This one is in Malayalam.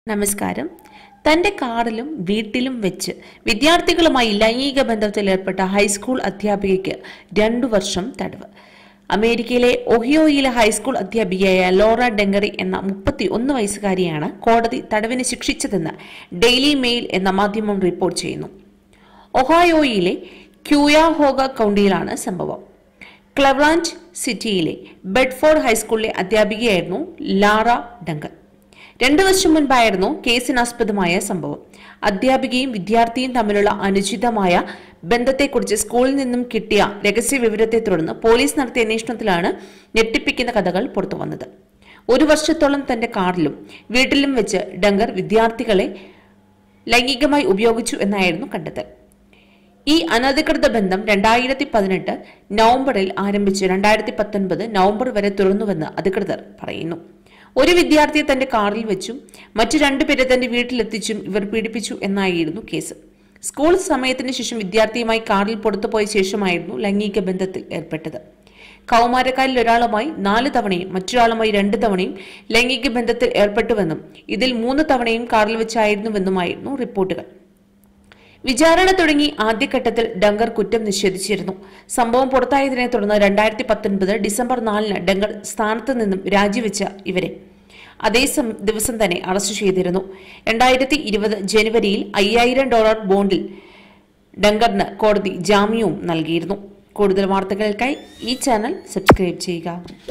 നമസ്കാരം തന്റെ കാറിലും വീട്ടിലും വെച്ച് വിദ്യാർത്ഥികളുമായി ലൈംഗിക ബന്ധത്തിൽ ഏർപ്പെട്ട ഹൈസ്കൂൾ അധ്യാപികയ്ക്ക് രണ്ടു വർഷം തടവ് അമേരിക്കയിലെ ഒഹിയോയിലെ ഹൈസ്കൂൾ അധ്യാപികയായ ലോറ ഡെങ്കറി എന്ന മുപ്പത്തി ഒന്ന് വയസ്സുകാരിയാണ് കോടതി തടവിന് ശിക്ഷിച്ചതെന്ന് ഡെയിലി മെയിൽ എന്ന മാധ്യമം റിപ്പോർട്ട് ചെയ്യുന്നു ഒഹായോയിലെ ക്യൂയാഹോഗ കൗണ്ടിയിലാണ് സംഭവം ക്ലവ്ലാൻഡ് സിറ്റിയിലെ ബെഡ്ഫോർഡ് ഹൈസ്കൂളിലെ അധ്യാപികയായിരുന്നു ലാറ ഡങ്കർ രണ്ടു വർഷം മുൻപായിരുന്നു കേസിനാസ്പദമായ സംഭവം അധ്യാപികയും വിദ്യാർത്ഥിയും തമ്മിലുള്ള അനുചിതമായ ബന്ധത്തെക്കുറിച്ച് സ്കൂളിൽ നിന്നും കിട്ടിയ രഹസ്യ വിവരത്തെ തുടർന്ന് പോലീസ് നടത്തിയ അന്വേഷണത്തിലാണ് ഞെട്ടിപ്പിക്കുന്ന കഥകൾ പുറത്തുവന്നത് ഒരു വർഷത്തോളം തന്റെ കാറിലും വീട്ടിലും വെച്ച് ഡങ്കർ വിദ്യാർത്ഥികളെ ലൈംഗികമായി ഉപയോഗിച്ചു എന്നായിരുന്നു കണ്ടെത്തൽ ഈ അനധികൃത ബന്ധം രണ്ടായിരത്തി പതിനെട്ട് നവംബറിൽ ആരംഭിച്ച് രണ്ടായിരത്തി പത്തൊൻപത് നവംബർ വരെ തുറന്നുവെന്ന് അധികൃതർ പറയുന്നു ഒരു വിദ്യാർത്ഥിയെ തന്റെ കാറിൽ വെച്ചും മറ്റു രണ്ടുപേരെ തന്റെ വീട്ടിലെത്തിച്ചും ഇവർ പീഡിപ്പിച്ചു എന്നായിരുന്നു കേസ് സ്കൂൾ സമയത്തിന് ശേഷം വിദ്യാർത്ഥിയുമായി കാറിൽ പുറത്തുപോയ ശേഷമായിരുന്നു ലൈംഗിക ബന്ധത്തിൽ ഏർപ്പെട്ടത് കൗമാരക്കാരിൽ ഒരാളുമായി നാല് തവണയും മറ്റൊരാളുമായി രണ്ട് തവണയും ലൈംഗിക ബന്ധത്തിൽ ഏർപ്പെട്ടുവെന്നും ഇതിൽ മൂന്ന് തവണയും കാറിൽ വെച്ചായിരുന്നുവെന്നുമായിരുന്നു റിപ്പോർട്ടുകൾ വിചാരണ തുടങ്ങി ആദ്യഘട്ടത്തിൽ ഡങ്കർ കുറ്റം നിഷേധിച്ചിരുന്നു സംഭവം പുറത്തായതിനെ തുടർന്ന് രണ്ടായിരത്തി പത്തൊൻപത് ഡിസംബർ നാലിന് ഡങ്കർ സ്ഥാനത്ത് നിന്നും രാജിവെച്ച ഇവരെ അതേ സം- ദിവസം തന്നെ അറസ്റ്റ് ചെയ്തിരുന്നു രണ്ടായിരത്തി ഇരുപത് ജനുവരിയിൽ അയ്യായിരം ഡോളർ ബോണ്ടിൽ ഡങ്കറിന് കോടതി ജാമ്യവും നൽകിയിരുന്നു കൂടുതൽ വാർത്തകൾക്കായി ഈ ചാനൽ സബ്സ്ക്രൈബ് ചെയ്യുക